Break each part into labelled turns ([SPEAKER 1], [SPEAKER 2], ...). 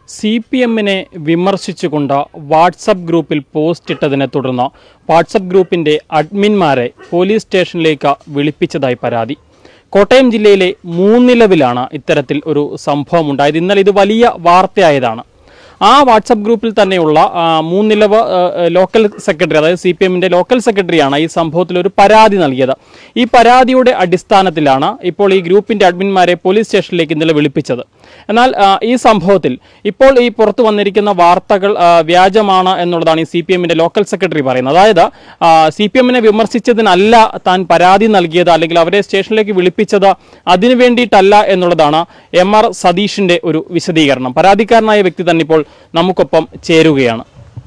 [SPEAKER 1] C P എമ്മിനെ വിമർശിച്ചുകൊണ്ട് WhatsApp ഗ്രൂപ്പിൽ post ഇട്ടതിനെ തുടർന്ന് വാട്സപ്പ് ഗ്രൂപ്പിന്റെ അഡ്മിന്മാരെ പോലീസ് സ്റ്റേഷനിലേക്ക് വിളിപ്പിച്ചതായി പരാതി കോട്ടയം ജില്ലയിലെ മൂന്നിലവിലാണ് ഇത്തരത്തിൽ ഒരു സംഭവം ഉണ്ടായത് ഇന്നലെ ഇത് വലിയ വാർത്തയായതാണ് ആ വാട്സപ്പ് ഗ്രൂപ്പിൽ തന്നെയുള്ള ആ, മൂന്നിലവ് ആ, ലോക്കൽ സെക്രട്ടറി അതായത് സി പി എമ്മിന്റെ ലോക്കൽ സെക്രട്ടറിയാണ് ഈ സംഭവത്തിൽ ഒരു പരാതി നൽകിയത് ഈ പരാതിയുടെ അടിസ്ഥാനത്തിലാണ് ഇപ്പോൾ ഈ ഗ്രൂപ്പിന്റെ അഡ്മിന്മാരെ പോലീസ് സ്റ്റേഷനിലേക്ക് ഇന്നലെ വിളിപ്പിച്ചത് എന്നാൽ ആ, ഈ സംഭവത്തിൽ ഇപ്പോൾ ഈ പുറത്തു വന്നിരിക്കുന്ന വാർത്തകൾ ആ, വ്യാജമാണ് എന്നുള്ളതാണ് ഈ സി പി എമ്മിന്റെ ലോക്കൽ സെക്രട്ടറി പറയുന്നത് അതായത് സി പി എമ്മിനെ വിമർശിച്ചതിനല്ല താൻ പരാതി നൽകിയത് അല്ലെങ്കിൽ അവരെ സ്റ്റേഷനിലേക്ക് വിളിപ്പിച്ചത് അതിനു വേണ്ടിയിട്ടല്ല എന്നുള്ളതാണ് എം ആർ സതീഷിന്റെ ഒരു വിശദീകരണം പരാതിക്കാരനായ വ്യക്തി തന്നെ ഇപ്പോൾ നമുക്കൊപ്പം ചേരുകയാണ്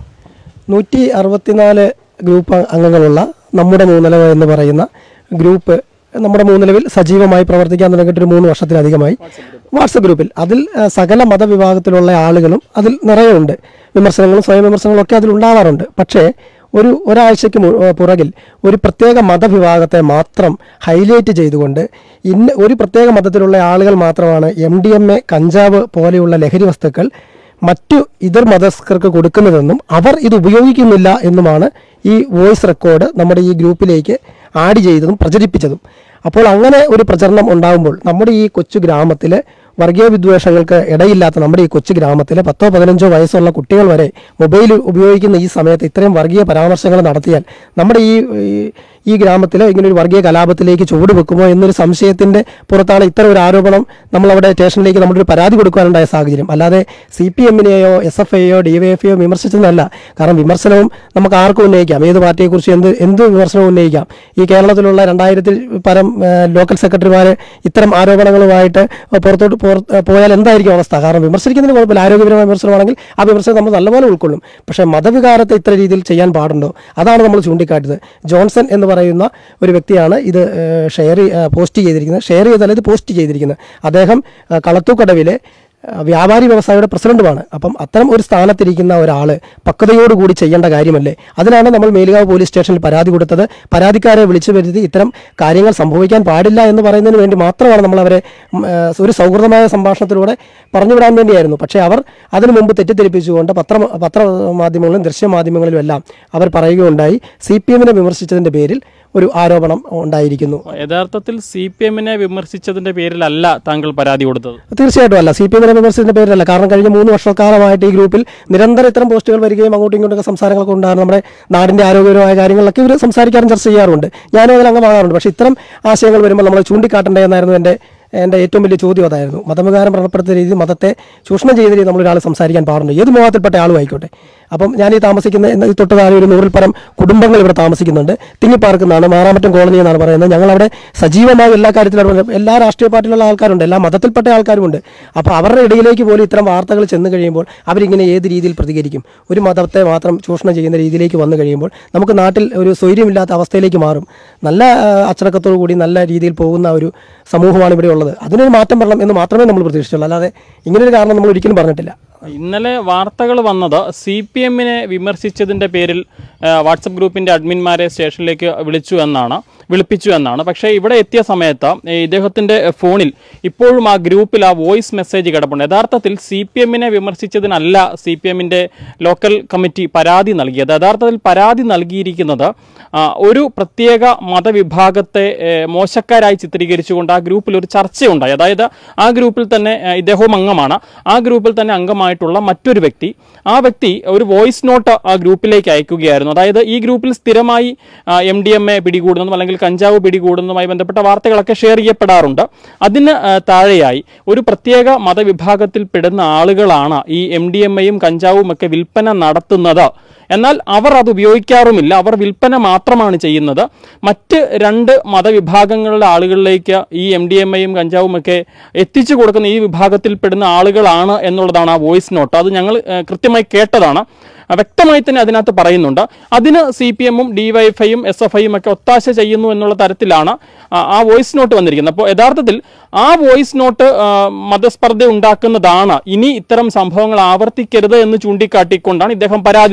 [SPEAKER 2] നൂറ്റി അറുപത്തിനാല് ഗ്രൂപ്പ് അംഗങ്ങളുള്ള നമ്മുടെ മൂന്നിലവ് എന്ന് പറയുന്ന ഗ്രൂപ്പ് നമ്മുടെ മൂന്നിലവിൽ സജീവമായി പ്രവർത്തിക്കാൻ തുടങ്ങിയിട്ട് ഒരു മൂന്ന് വർഷത്തിലധികമായി വാട്സപ്പ് ഗ്രൂപ്പിൽ അതിൽ ആ, സകല മതവിഭാഗത്തിലുള്ള ആളുകളും അതിൽ നിറയെ ഉണ്ട് വിമർശനങ്ങളും സ്വയം വിമർശനങ്ങളും ഒക്കെ അതിൽ ഉണ്ടാവാറുണ്ട് പക്ഷേ ഒരു ഒരാഴ്ചയ്ക്ക് മു- ആ, പുറകിൽ ഒരു പ്രത്യേക മതവിഭാഗത്തെ മാത്രം ഹൈലൈറ്റ് ചെയ്തുകൊണ്ട് ഇന്ന ഒരു പ്രത്യേക മതത്തിലുള്ള ആളുകൾ മാത്രമാണ് എം ഡി എം എ കഞ്ചാവ് പോലെയുള്ള ലഹരി വസ്തുക്കൾ മറ്റു ഇതർ മതസ്ഥർക്ക് കൊടുക്കുന്നതെന്നും അവർ ഇത് ഉപയോഗിക്കുന്നില്ല എന്നുമാണ് ഈ വോയിസ് റെക്കോർഡ് നമ്മുടെ ഈ ഗ്രൂപ്പിലേക്ക് ആഡ് ചെയ്തതും പ്രചരിപ്പിച്ചതും അപ്പോൾ അങ്ങനെ ഒരു പ്രചരണം ഉണ്ടാകുമ്പോൾ നമ്മുടെ ഈ കൊച്ചു ഗ്രാമത്തിൽ വർഗീയ വിദ്വേഷങ്ങൾക്ക് ഇടയില്ലാത്ത നമ്മുടെ ഈ കൊച്ചു ഗ്രാമത്തിൽ പത്തോ പതിനഞ്ചോ വയസ്സുള്ള കുട്ടികൾ വരെ മൊബൈൽ ഉപയോഗിക്കുന്ന ഈ സമയത്ത് ഇത്രയും വർഗീയ പരാമർശങ്ങൾ നടത്തിയാൽ നമ്മുടെ ഈ ഈ- ഈ ഗ്രാമത്തിൽ ഇങ്ങനെ ഒരു വർഗീയ കലാപത്തിലേക്ക് ചുവട് വെക്കുമോ എന്നൊരു സംശയത്തിന്റെ പുറത്താണ് ഇത്തരം ഒരു ആരോപണം നമ്മളവിടെ സ്റ്റേഷനിലേക്ക് നമ്മളൊരു പരാതി കൊടുക്കാനുണ്ടായ സാഹചര്യം അല്ലാതെ സി പി എമ്മിനെയോ എസ് എഫ് ഐയോ ഡി വൈ എഫ് ഐയോ വിമർശിച്ചതല്ല കാരണം വിമർശനവും നമുക്ക് ആർക്കും ഉന്നയിക്കാം ഏത് പാർട്ടിയെക്കുറിച്ച് എന്ത് എന്ത് വിമർശനവും ഉന്നയിക്കാം ഈ കേരളത്തിലുള്ള രണ്ടായിരത്തിൽ പരം ഏഹ്, ലോക്കൽ സെക്രട്ടറിമാർ ഇത്തരം ആരോപണങ്ങളുമായിട്ട് പുറത്തോട്ട് പുറത്ത് പോയാൽ എന്തായിരിക്കും അവസ്ഥ കാരണം വിമർശിക്കുന്നതിന് കുഴപ്പമില്ല ആരോഗ്യപരമായ വിമർശനമാണെങ്കിൽ ആ വിമർശനം നമ്മൾ നല്ലപോലെ ഉൾക്കൊള്ളും പക്ഷേ മതവികാരത്തെ ഇത്ര രീതിയിൽ ചെയ്യാൻ പാടുണ്ടോ അതാണ് നമ്മൾ ചൂണ്ടിക്കാട്ടിയത് ജോൺസൺ എന്ന് പറയുന്ന ഒരു വ്യക്തിയാണ് ഇത് ഏഹ്, ഷെയർ ചെയ്- ഏഹ്, പോസ്റ്റ് ചെയ്തിരിക്കുന്നത് ഷെയർ ചെയ്തല്ല ഇത് പോസ്റ്റ് ചെയ്തിരിക്കുന്നത് അദ്ദേഹം ഏഹ്, കളത്തൂക്കടവിലെ ഏഹ്, വ്യാപാരി വ്യവസായിയുടെ പ്രസിഡന്റുമാണ് അപ്പം അത്തരം ഒരു സ്ഥാനത്തിരിക്കുന്ന ഒരാൾ പക്വതയോടുകൂടി ചെയ്യേണ്ട കാര്യമല്ലേ അതിനാണ് നമ്മൾ മേലുകാവ് പോലീസ് സ്റ്റേഷനിൽ പരാതി കൊടുത്തത് പരാതിക്കാരെ വിളിച്ചു വരുത്തി ഇത്തരം കാര്യങ്ങൾ സംഭവിക്കാൻ പാടില്ല എന്ന് പറയുന്നതിന് വേണ്ടി മാത്രമാണ് നമ്മൾ അവരെ ഉം, ഏഹ്, ഒരു സൗഹൃദമായ സംഭാഷണത്തിലൂടെ പറഞ്ഞുവിടാൻ വേണ്ടിയായിരുന്നു പക്ഷേ അവർ അതിനു മുമ്പ് തെറ്റിദ്ധരിപ്പിച്ചുകൊണ്ട് പത്ര പത്രമാധ്യമങ്ങളിലും ദൃശ്യമാധ്യമങ്ങളിലും എല്ലാം അവർ പറയുകയുണ്ടായി സി പി എമ്മിനെ വിമർശിച്ചതിന്റെ പേരിൽ ഒരു ആരോപണം ഉണ്ടായിരിക്കുന്നു
[SPEAKER 1] യഥാർത്ഥത്തിൽ സി പി എമ്മിനെ വിമർശിച്ചതിന്റെ പേരിലല്ല താങ്കൾ പരാതി കൊടുത്തത്
[SPEAKER 2] തീർച്ചയായിട്ടും അല്ല സി പി എമ്മിനെ വിമർശിച്ചതിന്റെ പേരിലല്ല കാരണം കഴിഞ്ഞ മൂന്ന് വർഷക്കാലമായിട്ട് ഈ ഗ്രൂപ്പിൽ നിരന്തരം ഇത്തരം പോസ്റ്റുകൾ വരികയും അങ്ങോട്ടും ഇങ്ങോട്ടൊക്കെ സംസാരങ്ങളൊക്കെ ഉണ്ടാകും നമ്മുടെ നാടിന്റെ ആരോഗ്യപരമായ കാര്യങ്ങളിലൊക്കെ ഇവർ സംസാരിക്കാറും ചർച്ച ചെയ്യാറുണ്ട് ഞാനും അതിൽ അംഗമാകാറുണ്ട് പക്ഷേ ഇത്തരം ആശയങ്ങൾ വരുമ്പോൾ നമ്മൾ ചൂണ്ടിക്കാട്ടേണ്ടേ എന്നായിരുന്നു എൻ്റെ എൻ്റെ ഏറ്റവും വലിയ ചോദ്യം അതായിരുന്നു മതവികാരം വ്രണപ്പെടുത്തിയ രീതിയിൽ മതത്തെ ചൂഷണം ചെയ്ത രീതിയിൽ നമ്മളൊരാൾ സംസാരിക്കാൻ പാടുണ്ട് ഏത് മോഹത്തിൽപ്പെട്ട ആളും ആയിക്കോട്ടെ അപ്പം ഞാൻ ഈ താമസിക്കുന്ന എന്ന ഈ തൊട്ട് താഴെ ഒരു നൂറിൽ പരം കുടുംബങ്ങൾ ഇവിടെ താമസിക്കുന്നുണ്ട് തിങ്ങിപ്പാർക്കുന്നാണ് മാറാമറ്റം കോളനി എന്നാണ് പറയുന്നത് ഞങ്ങൾ അവിടെ സജീവമായി എല്ലാ കാര്യത്തിലും ഇടപെടും. എല്ലാ രാഷ്ട്രീയ പാർട്ടിയിലുള്ള ആൾക്കാരുണ്ട് എല്ലാ മതത്തിൽപ്പെട്ട ആൾക്കാരുമുണ്ട് അപ്പോൾ അവരുടെ ഇടയിലേക്ക് പോലും ഇത്തരം വാർത്തകൾ ചെന്ന് കഴിയുമ്പോൾ അവരിങ്ങനെ ഏത് രീതിയിൽ പ്രതികരിക്കും ഒരു മതത്തെ മാത്രം ചൂഷണം ചെയ്യുന്ന രീതിയിലേക്ക് വന്നു കഴിയുമ്പോൾ നമുക്ക് നാട്ടിൽ ഒരു സ്വൈര്യമില്ലാത്ത അവസ്ഥയിലേക്ക് മാറും നല്ല ആ, അച്ചടക്കത്തോടു കൂടി നല്ല രീതിയിൽ പോകുന്ന ഒരു സമൂഹമാണ് ഇവിടെ ഉള്ളത് അതിനൊരു മാറ്റം വരണം എന്ന് മാത്രമേ നമ്മൾ പ്രതീക്ഷിച്ചുള്ളൂ അല്ലാതെ ഇങ്ങനൊരു കാരണം നമ്മൾ ഒരിക്കലും പറഞ്ഞിട്ടില്ല
[SPEAKER 1] ഇന്നലെ വാർത്തകൾ വന്നത് സി പി എമ്മിനെ വിമർശിച്ചതിന്റെ പേരിൽ ആ, വാട്സപ്പ് ഗ്രൂപ്പിന്റെ അഡ്മിന്മാരെ സ്റ്റേഷനിലേക്ക് വിളിച്ചു എന്നാണ് വിളിപ്പിച്ചു എന്നാണ് പക്ഷേ ഇവിടെ എത്തിയ സമയത്ത് ഈ ഇദ്ദേഹത്തിന്റെ ഫോണിൽ ഇപ്പോഴും ആ ഗ്രൂപ്പിൽ ആ വോയിസ് മെസ്സേജ് കിടപ്പുണ്ട് യഥാർത്ഥത്തിൽ സി പി എമ്മിനെ വിമർശിച്ചതിനല്ല സി പി എമ്മിന്റെ ലോക്കൽ കമ്മിറ്റി പരാതി നൽകിയത് യഥാർത്ഥത്തിൽ പരാതി നൽകിയിരിക്കുന്നത് ആ, ഒരു പ്രത്യേക മതവിഭാഗത്തെ ഏ, മോശക്കാരായി ചിത്രീകരിച്ചുകൊണ്ട് ആ ഗ്രൂപ്പിൽ ഒരു ചർച്ചയുണ്ടായി അതായത് ആ ഗ്രൂപ്പിൽ തന്നെ ഏ, ഇദ്ദേഹവും അംഗമാണ് ആ ഗ്രൂപ്പിൽ തന്നെ അംഗമായിട്ടുള്ള മറ്റൊരു വ്യക്തി ആ വ്യക്തി ഒരു വോയിസ് നോട്ട് ആ ഗ്രൂപ്പിലേക്ക് അയക്കുകയായിരുന്നു അതായത് ഈ ഗ്രൂപ്പിൽ സ്ഥിരമായി എം ഡി എം എ പിടികൂടുന്നതും അല്ലെങ്കിൽ കഞ്ചാവ് പിടികൂടുന്നതുമായി ബന്ധപ്പെട്ട വാർത്തകളൊക്കെ ഷെയർ ചെയ്യപ്പെടാറുണ്ട് അതിന് ആ, താഴെയായി ഒരു പ്രത്യേക മതവിഭാഗത്തിൽ പെടുന്ന ആളുകളാണ് ഈ എം ഡി എം എയും കഞ്ചാവും ഒക്കെ വിൽപ്പന നടത്തുന്നത് എന്നാൽ അവർ അത് ഉപയോഗിക്കാറുമില്ല അവർ വിൽപ്പന മാത്രമാണ് ചെയ്യുന്നത് മറ്റ് രണ്ട് മതവിഭാഗങ്ങളുടെ ആളുകളിലേക്ക് ഈ എം ഡി എം എയും കഞ്ചാവും ഒക്കെ എത്തിച്ചു കൊടുക്കുന്ന ഈ വിഭാഗത്തിൽപ്പെടുന്ന ആളുകളാണ് എന്നുള്ളതാണ് ആ വോയിസ് നോട്ട് അത് ഞങ്ങൾ ഏഹ്, കൃത്യമായി കേട്ടതാണ് ആ, വ്യക്തമായി തന്നെ അതിനകത്ത് പറയുന്നുണ്ട് അതിന് സി പി എമ്മും ഡിവൈഎഫ്ഐയും എസ് എഫ് ഐയും ഒക്കെ ഒത്താശ ചെയ്യുന്നു എന്നുള്ള തരത്തിലാണ് ആ, ആ വോയിസ് നോട്ട് വന്നിരിക്കുന്നത് അപ്പോൾ യഥാർത്ഥത്തിൽ ആ വോയിസ് നോട്ട് ആ, മതസ്പർദ്ധ ഉണ്ടാക്കുന്നതാണ് ഇനി ഇത്തരം സംഭവങ്ങൾ ആവർത്തിക്കരുത് എന്ന് ചൂണ്ടിക്കാട്ടിക്കൊണ്ടാണ് ഇദ്ദേഹം പരാതി നൽകിയത്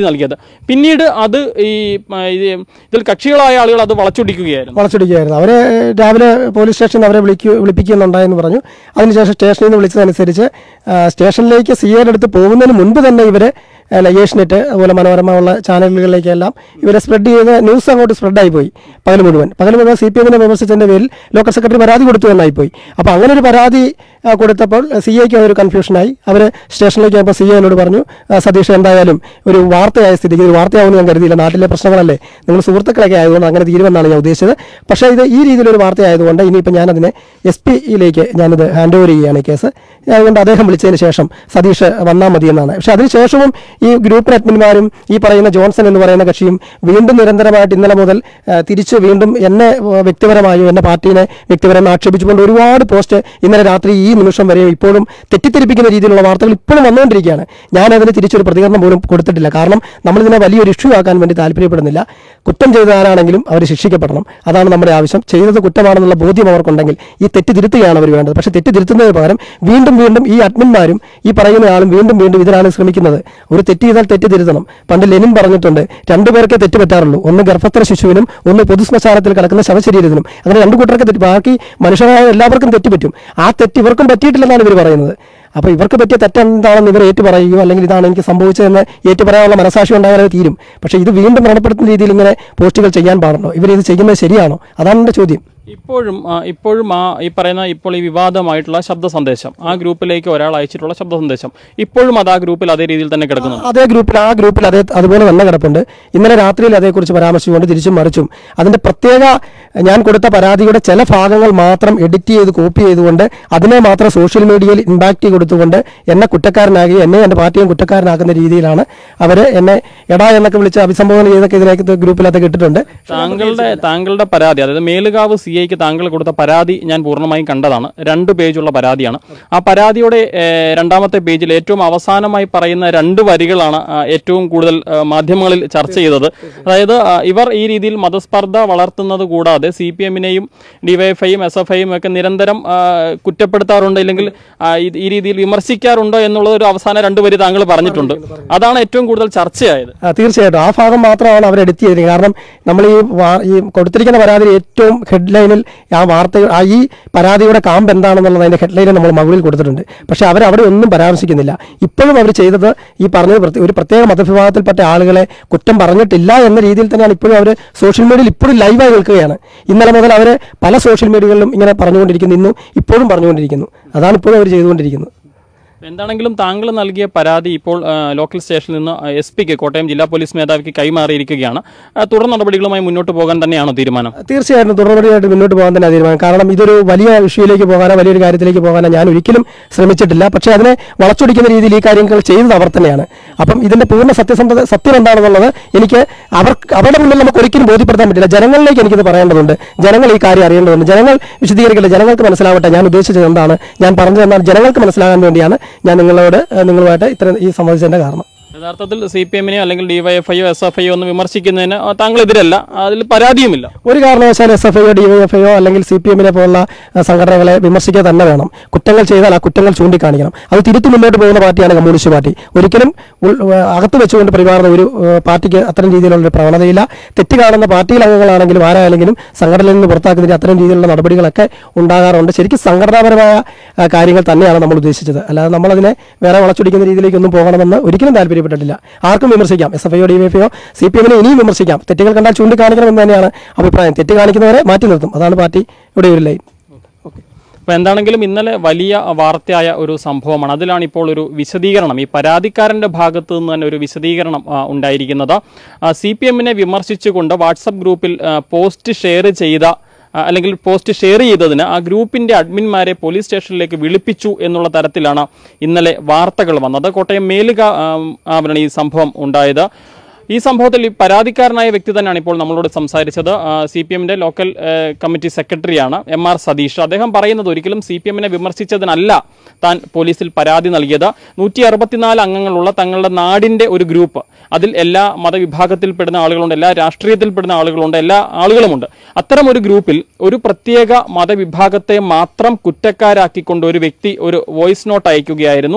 [SPEAKER 1] പിന്നീട് അത് ഈ ആ, ഇത് ഇതിൽ കക്ഷികളായ ആളുകൾ അത് വളച്ചൊടിക്കുകയായിരുന്നു
[SPEAKER 2] വളച്ചൊടിക്കുകയായിരുന്നു അവരെ രാവിലെ പോലീസ് സ്റ്റേഷനിൽ അവരെ വിളിക്കു വിളിപ്പിക്കുന്നുണ്ടായെന്ന് പറഞ്ഞു അതിനുശേഷം സ്റ്റേഷനിൽ നിന്ന് വിളിച്ചതനുസരിച്ച് ആ, സ്റ്റേഷനിലേക്ക് സി ഐയുടെ അടുത്ത് പോകുന്നതിന് മുൻപ് തന്നെ ഇവരെ അല്ല, ഏഷ്യനെറ്റ് അതുപോലെ മനോരമ ഉള്ള ചാനലുകളിലേക്കെല്ലാം ഇവരെ സ്പ്രെഡ് ചെയ്ത് ന്യൂസ് അങ്ങോട്ട് സ്പ്രെഡായി പോയി പകൽ മുഴുവൻ പകൽ മുഴുവൻ സി പി എമ്മിനെ വിമർശിച്ചതിന്റെ പേരിൽ ലോക്കൽ സെക്രട്ടറി പരാതി കൊടുത്തു എന്നായി പോയി അപ്പോൾ അങ്ങനെ ഒരു പരാതി ആ, കൊടുത്തപ്പോൾ സി ഐക്ക് അതൊരു കൺഫ്യൂഷനായി അവർ സ്റ്റേഷനിലേക്ക് പോയപ്പോൾ സി എന്നോട് പറഞ്ഞു "ആ, സതീഷ് എന്തായാലും ഒരു വാർത്തയായ സ്ഥിതിക്ക് ഒരു വാർത്തയാവുമെന്ന് ഞാൻ കരുതിയില്ല നാട്ടിലെ പ്രശ്നങ്ങളല്ലേ നിങ്ങൾ സുഹൃത്തുക്കളൊക്കെ ആയതുകൊണ്ട് അങ്ങനെ തീരുമെന്നാണ് ഞാൻ ഉദ്ദേശിച്ചത് പക്ഷേ ഇത് ഈ രീതിയിലൊരു വാർത്തയായതുകൊണ്ട് ഇനിയിപ്പോൾ ഞാനതിനെ എസ് പിയിലേക്ക് ഞാനിത് ഹാൻഡ് ഓവർ ചെയ്യുകയാണ് ഈ കേസ് അതുകൊണ്ട് അദ്ദേഹം വിളിച്ചതിന് ശേഷം സതീഷ് വന്നാൽ മതി എന്നാണ് പക്ഷേ അതിനുശേഷവും ഈ ഗ്രൂപ്പ് അഡ്മിന്മാരും ഈ പറയുന്ന ജോൺസൺ എന്ന് പറയുന്ന കക്ഷിയും വീണ്ടും നിരന്തരമായിട്ട് ഇന്നലെ മുതൽ ആ, തിരിച്ച് വീണ്ടും എന്നെ ആ, വ്യക്തിപരമായും എന്നെ പാർട്ടീനെ വ്യക്തിപരമായി ആക്ഷേപിച്ചുകൊണ്ട് ഒരുപാട് പോസ്റ്റ് ഇന്നലെ രാത്രി ഈ നിമിഷം വരെയും ഇപ്പോഴും തെറ്റിദ്ധരിപ്പിക്കുന്ന രീതിയിലുള്ള വാർത്തകൾ ഇപ്പോഴും വന്നുകൊണ്ടിരിക്കുകയാണ് ഞാൻ അതിന് തിരിച്ചൊരു പ്രതികരണം പോലും കൊടുത്തിട്ടില്ല കാരണം നമ്മളിതിനെ വലിയൊരു ഇഷ്യൂ ആക്കാൻ വേണ്ടി താല്പര്യപ്പെടുന്നില്ല കുറ്റം ചെയ്ത ആരാണെങ്കിലും അവർ ശിക്ഷിക്കപ്പെടണം അതാണ് നമ്മുടെ ആവശ്യം ചെയ്തത് കുറ്റമാണെന്നുള്ള ബോധ്യം അവർക്കുണ്ടെങ്കിൽ ഈ തെറ്റ് തിരുത്തുകയാണ് അവർ വേണ്ടത് പക്ഷേ തെറ്റ് തിരുത്തുന്നതിന് പകരം വീണ്ടും വീണ്ടും ഈ അഡ്മിന്മാരും ഈ പറയുന്ന ആളും വീണ്ടും വീണ്ടും ഇതിനാണ് ശ്രമിക്കുന്നത് ഒരു തെറ്റ് ചെയ്താൽ തെറ്റ് തിരുത്തണം പണ്ട് ലെനിൻ പറഞ്ഞിട്ടുണ്ട് രണ്ടുപേർക്കേ തെറ്റ് പറ്റാറുള്ളൂ ഒന്ന് ഗർഭസ്ഥ ശിശുവിനും ഒന്ന് പൊതുശ്മശാനത്തിൽ കിടക്കുന്ന ശവശരീരത്തിനും അങ്ങനെ രണ്ടു കൂട്ടർക്ക് തെറ്റ് ബാക്കി മനുഷ്യരായ എല്ലാവർക്കും തെറ്റ് പറ്റും ആ തെറ്റ് ഇവർക്കും പറ്റിയിട്ടില്ലെന്നാണ് ഇവർ പറയുന്നത് അപ്പോൾ ഇവർക്ക് പറ്റിയ തെറ്റെന്താണെന്ന് ഇവർ ഏറ്റു പറയുകയോ അല്ലെങ്കിൽ ഇതാണ് എനിക്ക് സംഭവിച്ചതെന്ന് ഏറ്റു പറയാനുള്ള മനസാക്ഷി ഉണ്ടായാലേ തീരും പക്ഷേ ഇത് വീണ്ടും വ്രണപ്പെടുത്തുന്ന രീതിയിൽ ഇങ്ങനെ പോസ്റ്റുകൾ ചെയ്യാൻ പാടുണ്ടോ ഇവർ ഇത് ചെയ്യുന്നത് ശരിയാണോ അതാണ് എൻ്റെ ചോദ്യം
[SPEAKER 1] ഇപ്പോഴും ആ, ഇപ്പോഴും ആ ഈ പറയുന്ന ഇപ്പോൾ ഈ വിവാദമായിട്ടുള്ള ശബ്ദ സന്ദേശം ആ ഗ്രൂപ്പിലേക്ക് ഒരാൾ അയച്ചിട്ടുള്ള ശബ്ദ സന്ദേശം ഇപ്പോഴും അത് ആ ഗ്രൂപ്പിൽ അതേ രീതിയിൽ തന്നെ കിടക്കുന്നുണ്ട്
[SPEAKER 2] അതേ ഗ്രൂപ്പിൽ ആ ഗ്രൂപ്പിൽ അതേ അതുപോലെ തന്നെ കിടപ്പുണ്ട് ഇന്നലെ രാത്രിയിൽ അതേക്കുറിച്ച് പരാമർശിച്ചുകൊണ്ട് തിരിച്ചും മറിച്ചും അതിന്റെ പ്രത്യേക ഞാൻ കൊടുത്ത പരാതിയുടെ ചില ഭാഗങ്ങൾ മാത്രം എഡിറ്റ് ചെയ്ത് കോപ്പി ചെയ്തുകൊണ്ട് അതിനെ മാത്രം സോഷ്യൽ മീഡിയയിൽ ഇമ്പാക്റ്റ് കൊടുത്തുകൊണ്ട് എന്നെ കുറ്റക്കാരനാക്കി എന്നെ എൻ്റെ പാർട്ടിയും കുറ്റക്കാരനാക്കുന്ന രീതിയിലാണ് അവർ എന്നെ എടാ എന്നൊക്കെ വിളിച്ച് അഭിസംബോധന ചെയ്തൊക്കെ ഇതിലേക്ക് ഗ്രൂപ്പിലകത്ത് ഇട്ടിട്ടുണ്ട്
[SPEAKER 1] താങ്കളുടെ താങ്കളുടെ പരാതി അതായത് മേലുകാവ് സി ഐക്ക് താങ്കൾ കൊടുത്ത പരാതി ഞാൻ പൂർണ്ണമായും കണ്ടതാണ് രണ്ട് പേജുള്ള പരാതിയാണ് ആ പരാതിയുടെ ഏഹ്, രണ്ടാമത്തെ പേജിൽ ഏറ്റവും അവസാനമായി പറയുന്ന രണ്ട് വരികളാണ് ആ, ഏറ്റവും കൂടുതൽ ആ, മാധ്യമങ്ങളിൽ ചർച്ച ചെയ്തത് അതായത് ആ, ഇവർ ഈ രീതിയിൽ മതസ്പർദ്ധ വളർത്തുന്നത് കൂടാതെ സി പി എമ്മിനെയും ഡിവൈഎഫ്ഐയും എസ് എഫ് ഐയും ഒക്കെ നിരന്തരം ആ, കുറ്റപ്പെടുത്താറുണ്ട് ഇല്ലെങ്കിൽ ആ, ഈ- ഈ രീതിയിൽ വിമർശിക്കാറുണ്ടോ എന്നുള്ളത് ഒരു അവസാന രണ്ട് വരി താങ്കൾ പറഞ്ഞിട്ടുണ്ട് അതാണ് ഏറ്റവും കൂടുതൽ ചർച്ചയായത്
[SPEAKER 2] ആ, തീർച്ചയായിട്ടും ആ ഭാഗം മാത്രമാണ് അവർ എഡിറ്റ് ചെയ്തിരിക്കുന്നത് കാരണം നമ്മൾ ഈ വാ- ഈ കൊടുത്തിരിക്കുന്ന പരാതിയിൽ ഏറ്റവും ഹെഡ്ലൈനിൽ ആ വാർത്ത ആ ഈ പരാതിയുടെ കാമ്പ് എന്താണെന്നുള്ളത് അതിന്റെ ഹെഡ്ലൈനിൽ നമ്മൾ മകളിൽ കൊടുത്തിട്ടുണ്ട് പക്ഷെ അവർ അവിടെ ഒന്നും പരാമർശിക്കുന്നില്ല ഇപ്പോഴും അവർ ചെയ്തത് ഈ പറഞ്ഞത് പ്രത്യേക- ഒരു പ്രത്യേക മതവിഭാഗത്തിൽപ്പെട്ട ആളുകളെ കുറ്റം പറഞ്ഞിട്ടില്ല എന്ന രീതിയിൽ തന്നെയാണ് ഇപ്പോഴും അവർ സോഷ്യൽ മീഡിയയിൽ ഇപ്പോഴും ലൈവായി നിൽക്കുകയാണ് ഇന്നലെ മുതൽ അവർ പല സോഷ്യൽ മീഡിയകളിലും ഇങ്ങനെ പറഞ്ഞുകൊണ്ടിരിക്കുന്നു ഇന്നും ഇപ്പോഴും പറഞ്ഞുകൊണ്ടിരിക്കുന്നു അതാണ് ഇപ്പോഴും അവർ ചെയ്തുകൊണ്ടിരിക്കുന്നത്
[SPEAKER 1] എന്താണെങ്കിലും താങ്കൾ നൽകിയ പരാതി ഇപ്പോൾ ആ, ലോക്കൽ സ്റ്റേഷനിൽ നിന്ന് എസ് പിക്ക് കോട്ടയം ജില്ലാ പോലീസ് മേധാവിക്ക് കൈമാറിയിരിക്കുകയാണ് ആ, തുടർ നടപടികളുമായി മുന്നോട്ട് പോകാൻ തന്നെയാണോ തീരുമാനം
[SPEAKER 2] തീർച്ചയായിട്ടും തുടർപടിയായിട്ട് മുന്നോട്ട് പോകാൻ തന്നെ തീരുമാനം കാരണം ഇതൊരു വലിയ ഇഷ്യൂയിലേക്ക് പോകാനോ വലിയൊരു കാര്യത്തിലേക്ക് പോകാനോ ഞാൻ ഒരിക്കലും ശ്രമിച്ചിട്ടില്ല പക്ഷേ അതിനെ വളച്ചൊടിക്കുന്ന രീതിയിൽ ഈ കാര്യങ്ങൾ ചെയ്തത് അവർ തന്നെയാണ് അപ്പം ഇതിന്റെ പൂർണ്ണ സത്യസന്ധത സത്യം എന്താണെന്നുള്ളത് എനിക്ക് അവർ അവരുടെ മുന്നിൽ നമുക്ക് ഒരിക്കലും ബോധ്യപ്പെടുത്താൻ പറ്റില്ല ജനങ്ങളിലേക്ക് എനിക്കിത് പറയേണ്ടതുണ്ട് ജനങ്ങൾ ഈ കാര്യം അറിയേണ്ടതുണ്ട് ജനങ്ങൾ വിശദീകരിക്കട്ടെ ജനങ്ങൾക്ക് മനസ്സിലാവട്ടെ ഞാൻ ഉദ്ദേശിച്ചത് എന്താണ് ഞാൻ പറഞ്ഞത് എന്നാൽ ജനങ്ങൾക്ക് മനസ്സിലാകാൻ വേണ്ടിയാണ് ഞാൻ നിങ്ങളോട് ഏഹ്, നിങ്ങളുമായിട്ട് ഇത്ര ഈ സംബന്ധിച്ചതിന്റെ കാരണം
[SPEAKER 1] യഥാർത്ഥത്തിൽ സി പി എമ്മിനെയോ അല്ലെങ്കിൽ ഡിവൈഎഫ്ഐയോ എസ് എഫ് ഐയോ ഒന്ന് വിമർശിക്കുന്നതിന് ആ, താങ്കൾ എതിരല്ല അതിൽ പരാതിയുമില്ല
[SPEAKER 2] ഒരു കാരണവശാലും എസ് എഫ് ഐയോ ഡിവൈഎഫ്ഐയോ അല്ലെങ്കിൽ സി പി എമ്മിനെ പോലുള്ള ആ, സംഘടനകളെ വിമർശിക്കുക തന്നെ വേണം കുറ്റങ്ങൾ ചെയ്താൽ ആ കുറ്റങ്ങൾ ചൂണ്ടിക്കാണിക്കണം അത് തിരുത്തി മുന്നോട്ട് പോകുന്ന പാർട്ടിയാണ് കമ്മ്യൂണിസ്റ്റ് പാർട്ടി ഒരിക്കലും ഉൾ- ആ, അകത്ത് വെച്ചുകൊണ്ട് പെരുമാറുന്ന ഒരു ആ, പാർട്ടിക്ക് അത്തരം രീതിയിലുള്ള ഒരു പ്രവണതയില്ല തെറ്റ് കാണുന്ന പാർട്ടിയിൽ അംഗങ്ങളാണെങ്കിലും ആരായാലെങ്കിലും സംഘടനയിൽ നിന്ന് പുറത്താക്കുന്നതിന് അത്തരം രീതിയിലുള്ള നടപടികളൊക്കെ ഉണ്ടാകാറുണ്ട് ശരിക്കും സംഘടനാപരമായ ആ, കാര്യങ്ങൾ തന്നെയാണ് നമ്മൾ ഉദ്ദേശിച്ചത് അല്ലാതെ നമ്മളതിനെ വേറെ വളച്ചൊടിക്കുന്ന രീതിയിലേക്കൊന്നും പോകണമെന്ന് ഒരിക്കലും താല്പര്യപ്പെട്ടിട്ടില്ല ആർക്കും വിമർശിക്കാം എസ് എഫ് ഐയോ D Y F C P എമ്മിനെ ഇനിയും വിമർശിക്കാം തെറ്റുകൾ കണ്ടാൽ ചൂണ്ടിക്കാണിക്കണമെന്ന് തന്നെയാണ് അഭിപ്രായം തെറ്റ് കാണിക്കുന്നവരെ മാറ്റി നിർത്തും അതാണ് പാർട്ടി ഇവിടെ ഒരു ലൈൻ
[SPEAKER 1] അപ്പോൾ എന്താണെങ്കിലും ഇന്നലെ വലിയ വാർത്തയായ ഒരു സംഭവമാണ് അതിലാണ് ഇപ്പോൾ ഒരു വിശദീകരണം ഈ പരാതിക്കാരൻ്റെ ഭാഗത്തു നിന്ന് തന്നെ ഒരു വിശദീകരണം ആ, ഉണ്ടായിരിക്കുന്നത് സി പി എമ്മിനെ വിമർശിച്ചുകൊണ്ട് വാട്സപ്പ് ഗ്രൂപ്പിൽ ആ, പോസ്റ്റ് ഷെയർ ചെയ്ത ആ, അല്ലെങ്കിൽ പോസ്റ്റ് ഷെയർ ചെയ്തതിന് ആ ഗ്രൂപ്പിന്റെ അഡ്മിന്മാരെ പോലീസ് സ്റ്റേഷനിലേക്ക് വിളിപ്പിച്ചു എന്നുള്ള തരത്തിലാണ് ഇന്നലെ വാർത്തകൾ വന്നത് കോട്ടയം മേലുക ആ, ആവരണം ഈ സംഭവം ഉണ്ടായത് ഈ സംഭവത്തിൽ ഈ പരാതിക്കാരനായ വ്യക്തി തന്നെയാണ് ഇപ്പോൾ നമ്മളോട് സംസാരിച്ചത് സി പി എമ്മിന്റെ ലോക്കൽ ആ, കമ്മിറ്റി സെക്രട്ടറിയാണ് എം ആർ സതീഷ് അദ്ദേഹം പറയുന്നത് ഒരിക്കലും സി പി എമ്മിനെ വിമർശിച്ചതിനല്ല താൻ പോലീസിൽ പരാതി നൽകിയത് നൂറ്റി അറുപത്തിനാല് അംഗങ്ങളുള്ള തങ്ങളുടെ നാടിന്റെ ഒരു ഗ്രൂപ്പ് അതിൽ എല്ലാ മതവിഭാഗത്തിൽപ്പെടുന്ന ആളുകളുണ്ട് എല്ലാ രാഷ്ട്രീയത്തിൽപ്പെടുന്ന ആളുകളുണ്ട് എല്ലാ ആളുകളുമുണ്ട് അത്തരം ഒരു ഗ്രൂപ്പിൽ ഒരു പ്രത്യേക മതവിഭാഗത്തെ മാത്രം കുറ്റക്കാരാക്കിക്കൊണ്ട് ഒരു വ്യക്തി ഒരു വോയിസ് നോട്ട് അയക്കുകയായിരുന്നു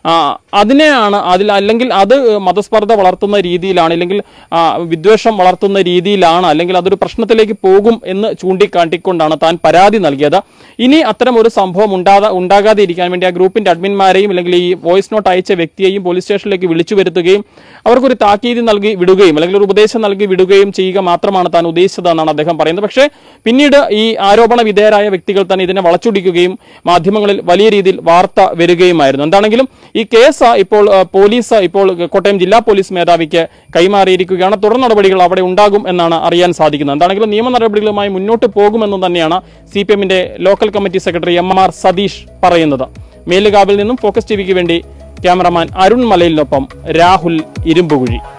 [SPEAKER 1] ആ, അതിനെയാണ് അതിൽ അല്ലെങ്കിൽ അത് മതസ്പർദ്ധ വളർത്തുന്ന രീതിയിലാണ് അല്ലെങ്കിൽ ആ, വിദ്വേഷം വളർത്തുന്ന രീതിയിലാണ് അല്ലെങ്കിൽ അതൊരു പ്രശ്നത്തിലേക്ക് പോകും എന്ന് ചൂണ്ടിക്കാട്ടിക്കൊണ്ടാണ് താൻ പരാതി നൽകിയത് ഇനി അത്തരം ഒരു സംഭവം ഉണ്ടാകാ ഉണ്ടാകാതെ ഇരിക്കാൻ വേണ്ടി ആ ഗ്രൂപ്പിന്റെ അഡ്മിന്മാരെയും അല്ലെങ്കിൽ ഈ വോയിസ് നോട്ട് അയച്ച വ്യക്തിയെയും പോലീസ് സ്റ്റേഷനിലേക്ക് വിളിച്ചു വരുത്തുകയും അവർക്കൊരു താക്കീത് നൽകി വിടുകയും അല്ലെങ്കിൽ ഒരു ഉപദേശം നൽകി വിടുകയും ചെയ്യുക മാത്രമാണ് താൻ ഉദ്ദേശിച്ചതെന്നാണ് അദ്ദേഹം പറയുന്നത് പക്ഷേ പിന്നീട് ഈ ആരോപണ വിധേയരായ വ്യക്തികൾ തന്നെ ഇതിനെ വളച്ചൊടിക്കുകയും മാധ്യമങ്ങളിൽ വലിയ രീതിയിൽ വാർത്ത വരികയുമായിരുന്നു എന്താണെങ്കിലും ഈ കേസ് ഇപ്പോൾ ആ, പോലീസ് ഇപ്പോൾ കോട്ടയം ജില്ലാ പോലീസ് മേധാവിക്ക് കൈമാറിയിരിക്കുകയാണ് തുടർ നടപടികൾ അവിടെ ഉണ്ടാകും എന്നാണ് അറിയാൻ സാധിക്കുന്നത് എന്താണെങ്കിലും നിയമ നടപടികളുമായി മുന്നോട്ട് പോകുമെന്ന് തന്നെയാണ് സി പി എമ്മിന്റെ local committee secretary M R Satheesh പറയുന്നത് മേലുകാവിൽ നിന്നും ഫോക്കസ് ടിവിക്ക് വേണ്ടി ക്യാമറമാൻ അരുൺ മലയിലിനൊപ്പം രാഹുൽ ഇരുമ്പുകുഴി